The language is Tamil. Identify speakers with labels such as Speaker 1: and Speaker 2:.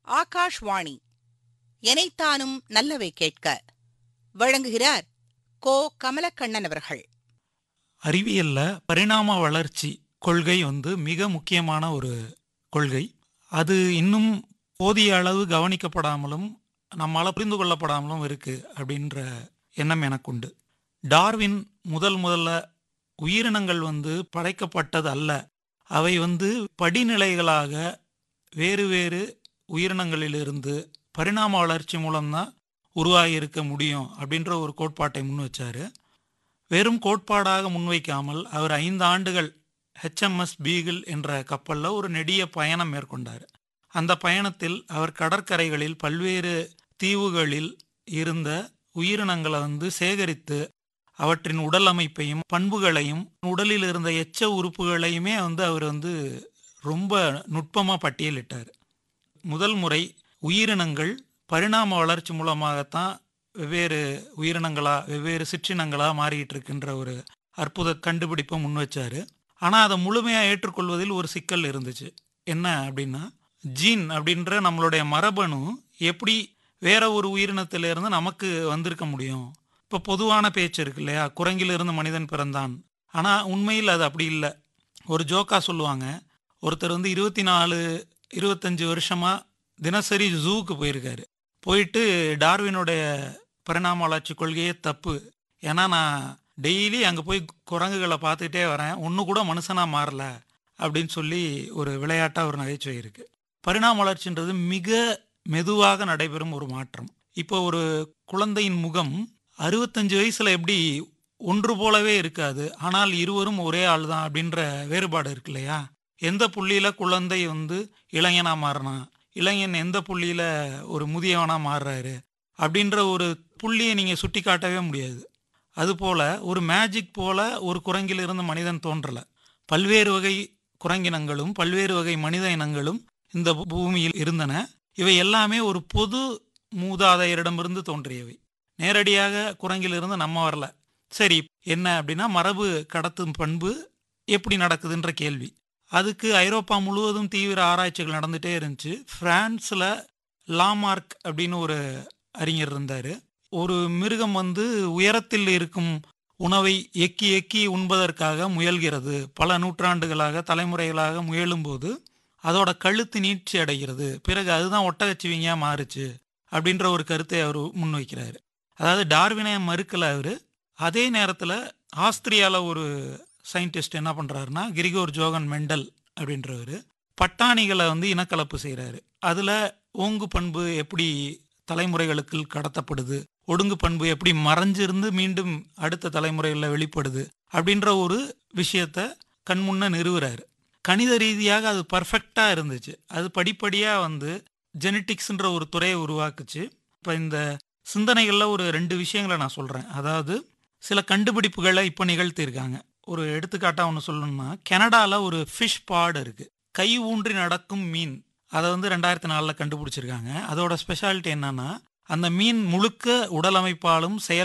Speaker 1: ஆகாஷ்வாணி எனைத்தானும் நல்லவை கேட்க வழங்குகிறார் கோ கமலக்கண்ணன் அவர்கள்
Speaker 2: அறிவியல்ல பரிணாம வளர்ச்சி கொள்கை வந்து மிக முக்கியமான ஒரு கொள்கை அது இன்னும் போதிய அளவு கவனிக்கப்படாமலும் நம்மால் புரிந்து கொள்ளப்படாமலும் இருக்கு அப்படின்ற எண்ணம் எனக்குண்டு டார்வின் முதல் முதல்ல உயிரினங்கள் வந்து படைக்கப்பட்டது அல்ல அவை வந்து படிநிலைகளாக வேறு வேறு உயிரினங்களிலிருந்து பரிணாம வளர்ச்சி மூலம்தான் உருவாகி இருக்க முடியும் அப்படின்ற ஒரு கோட்பாட்டை முன் வச்சாரு வெறும் கோட்பாடாக முன்வைக்காமல் அவர் ஐந்து ஆண்டுகள் ஹெச்எம்எஸ் பீகிள் என்ற கப்பலில் ஒரு நெடிய பயணம் மேற்கொண்டார் அந்த பயணத்தில் அவர் கடற்கரைகளில் பல்வேறு தீவுகளில் இருந்த உயிரினங்களை வந்து சேகரித்து அவற்றின் உடல் அமைப்பையும் பண்புகளையும் உடலில் இருந்த எச்ச உறுப்புகளையுமே வந்து அவர் வந்து ரொம்ப நுட்பமாக பட்டியலிட்டார் முதல் முறை உயிரினங்கள் பரிணாம வளர்ச்சி மூலமாகத்தான் வெவ்வேறு உயிரினங்களா வெவ்வேறு சிற்றினங்களா மாறிக்கிட்டு இருக்கின்ற ஒரு அற்புத கண்டுபிடிப்பை முன் வச்சாரு ஆனால் அதை முழுமையாக ஏற்றுக்கொள்வதில் ஒரு சிக்கல் இருந்துச்சு என்ன அப்படின்னா ஜீன் அப்படின்ற நம்மளுடைய மரபணு எப்படி வேற ஒரு உயிரினத்திலிருந்து நமக்கு வந்திருக்க முடியும் இப்போ பொதுவான பேச்சு இருக்கு இல்லையா குரங்கிலிருந்து மனிதன் பிறந்தான் ஆனால் உண்மையில் அது அப்படி இல்லை ஒரு ஜோக்கா சொல்லுவாங்க ஒருத்தர் வந்து இருபத்தி நாலு இருபத்தஞ்சு வருஷமா தினசரி ஜூவுக்கு போயிருக்காரு போயிட்டு டார்வினுடைய பரிணாம வளர்ச்சி கொள்கையே தப்பு ஏன்னா நான் டெய்லி அங்கே போய் குரங்குகளை பார்த்துக்கிட்டே வரேன் ஒன்று கூட மனுஷனாக மாறல அப்படின்னு சொல்லி ஒரு விளையாட்டாக ஒரு நகைச்சுவை இருக்குது பரிணாம வளர்ச்சின்றது மிக மெதுவாக நடைபெறும் ஒரு மாற்றம் இப்போ ஒரு குழந்தையின் முகம் அறுபத்தஞ்சு வயசில் எப்படி ஒன்று போலவே இருக்காது ஆனால் இருவரும் ஒரே ஆள் தான் அப்படின்ற வேறுபாடு இருக்கு இல்லையா எந்த புள்ளியில குழந்தை வந்து இளைஞனா மாறினா இளைஞன் எந்த புள்ளியில ஒரு முதியவனா மாறுறாரு அப்படின்ற ஒரு புள்ளியை நீங்க சுட்டி காட்டவே முடியாது அதுபோல ஒரு மேஜிக் போல ஒரு குரங்கிலிருந்து மனிதன் தோன்றல பல்வேறு வகை குரங்கினங்களும் பல்வேறு வகை மனித இனங்களும் இந்த பூமியில் இருந்தன இவை எல்லாமே ஒரு பொது மூதாதையரிடமிருந்து தோன்றியவை நேரடியாக குரங்கிலிருந்து நம்ம வரல சரி என்ன அப்படின்னா மரபு கடத்தும் பண்பு எப்படி நடக்குதுன்ற கேள்வி அதுக்கு ஐரோப்பா முழுவதும் தீவிர ஆராய்ச்சிகள் நடந்துகிட்டே இருந்துச்சு ஃப்ரான்ஸில் லாமார்க் அப்படின்னு ஒரு அறிஞர் இருந்தார் ஒரு மிருகம் வந்து உயரத்தில் இருக்கும் உணவை எக்கி எக்கி உண்பதற்காக முயல்கிறது பல நூற்றாண்டுகளாக தலைமுறைகளாக முயலும்போது அதோட கழுத்து நீட்சி அடைகிறது பிறகு அதுதான் ஒட்டகச்சிவிங்கியாக மாறுச்சு அப்படின்ற ஒரு கருத்தை அவர் முன்வைக்கிறாரு அதாவது டார்வினை மறுக்கல அவர் அதே நேரத்தில் ஆஸ்திரியாவில் ஒரு சயின்டிஸ்ட் என்ன பண்ணுறாருன்னா கிரிகோர் ஜோகன் மெண்டல் அப்படின்றவர் பட்டாணிகளை வந்து இனக்கலப்பு செய்கிறாரு அதில் ஓங்கு பண்பு எப்படி தலைமுறைகளுக்கு கடத்தப்படுது ஒடுங்கு பண்பு எப்படி மறைஞ்சிருந்து மீண்டும் அடுத்த தலைமுறைகளில் வெளிப்படுது அப்படின்ற ஒரு விஷயத்த கண்முன்ன நிறுவுறாரு கணித ரீதியாக அது பர்ஃபெக்டாக இருந்துச்சு அது படிப்படியாக வந்து ஜெனட்டிக்ஸ்ன்ற ஒரு துறையை உருவாக்குச்சு இப்போ இந்த சிந்தனைகளில் ஒரு ரெண்டு விஷயங்களை நான் சொல்கிறேன் அதாவது சில கண்டுபிடிப்புகளை இப்போ நிகழ்த்தியிருக்காங்க ஒரு எடுத்துக்காட்டாக ஒன்று சொல்லணும்னா கனடாவில் ஒரு ஃபிஷ் பாடு இருக்குது கை ஊன்றி நடக்கும் மீன் அதை வந்து ரெண்டாயிரத்தி நாலில் கண்டுபிடிச்சிருக்காங்க அதோட ஸ்பெஷாலிட்டி என்னன்னா அந்த மீன் முழுக்க உடல் அமைப்பாலும் செயல்